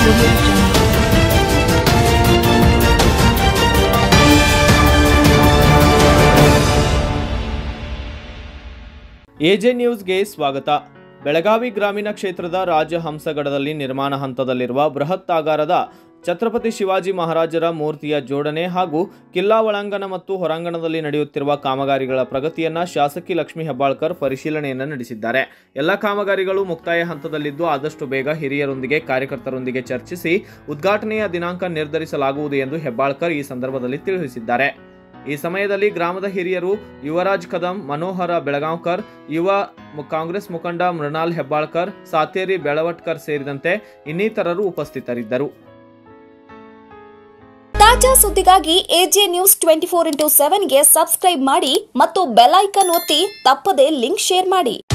Audio Jungle. AJ ನ್ಯೂಸ್ಗೆ ಸ್ವಾಗತ ಬೆಳಗಾವಿ ಗ್ರಾಮೀಣ ಕ್ಷೇತ್ರದ ರಾಜಹಂಸಗಡದಲ್ಲಿ ನಿರ್ಮಾಣ ಹಂತದಲ್ಲಿರುವ ಬೃಹತ್ ಆಗಾರದ ಛತ್ರಪತಿ ಶಿವಾಜಿ ಮಹಾರಾಜರ ಮೂರ್ತಿಯ ಜೋಡಣೆ ಹಾಗೂ ಕಿಲ್ಲಾ ಒಳಾಂಗಣ ಮತ್ತು ಹೊರಾಂಗಣದಲ್ಲಿ ನಡೆಯುತ್ತಿರುವ ಕಾಮಗಾರಿಗಳ ಪ್ರಗತಿಯನ್ನ ಶಾಸಕಿ ಲಕ್ಷ್ಮೀ ಹೆಬ್ಬಾಳ್ಕರ್ ಪರಿಶೀಲನೆಯನ್ನು ನಡೆಸಿದ್ದಾರೆ ಎಲ್ಲ ಕಾಮಗಾರಿಗಳು ಮುಕ್ತಾಯ ಹಂತದಲ್ಲಿದ್ದು ಆದಷ್ಟು ಬೇಗ ಹಿರಿಯರೊಂದಿಗೆ ಕಾರ್ಯಕರ್ತರೊಂದಿಗೆ ಚರ್ಚಿಸಿ ಉದ್ಘಾಟನೆಯ ದಿನಾಂಕ ನಿರ್ಧರಿಸಲಾಗುವುದು ಎಂದು ಹೆಬ್ಬಾಳ್ಕರ್ ಈ ಸಂದರ್ಭದಲ್ಲಿ ತಿಳಿಸಿದ್ದಾರೆ ಈ ಸಮಯದಲ್ಲಿ ಗ್ರಾಮದ ಹಿರಿಯರು ಯುವರಾಜ್ ಕದಂ ಮನೋಹರ ಬೆಳಗಾಂವ್ಕರ್ ಯುವ ಮು- ಕಾಂಗ್ರೆಸ್ ಮುಖಂಡ ಮೃಣಾಲ್ ಹೆಬ್ಬಾಳ್ಕರ್ ಸಾತೇರಿ ಬೆಳವಟ್ಕರ್ ಸೇರಿದಂತೆ ಇನ್ನಿತರರು ಉಪಸ್ಥಿತರಿದ್ದರು ತಾಜಾ ಸುದ್ದಿಗಾಗಿ AJ news twenty four into ಸೆವೆನ್ಗೆ ಸಬ್ಸ್ಕ್ರೈಬ್ ಮಾಡಿ ಮತ್ತು ಬೆಲ್ ಐಕನ್ ಒತ್ತಿ ತಪ್ಪದೇ ಲಿಂಕ್ ಶೇರ್ ಮಾಡಿ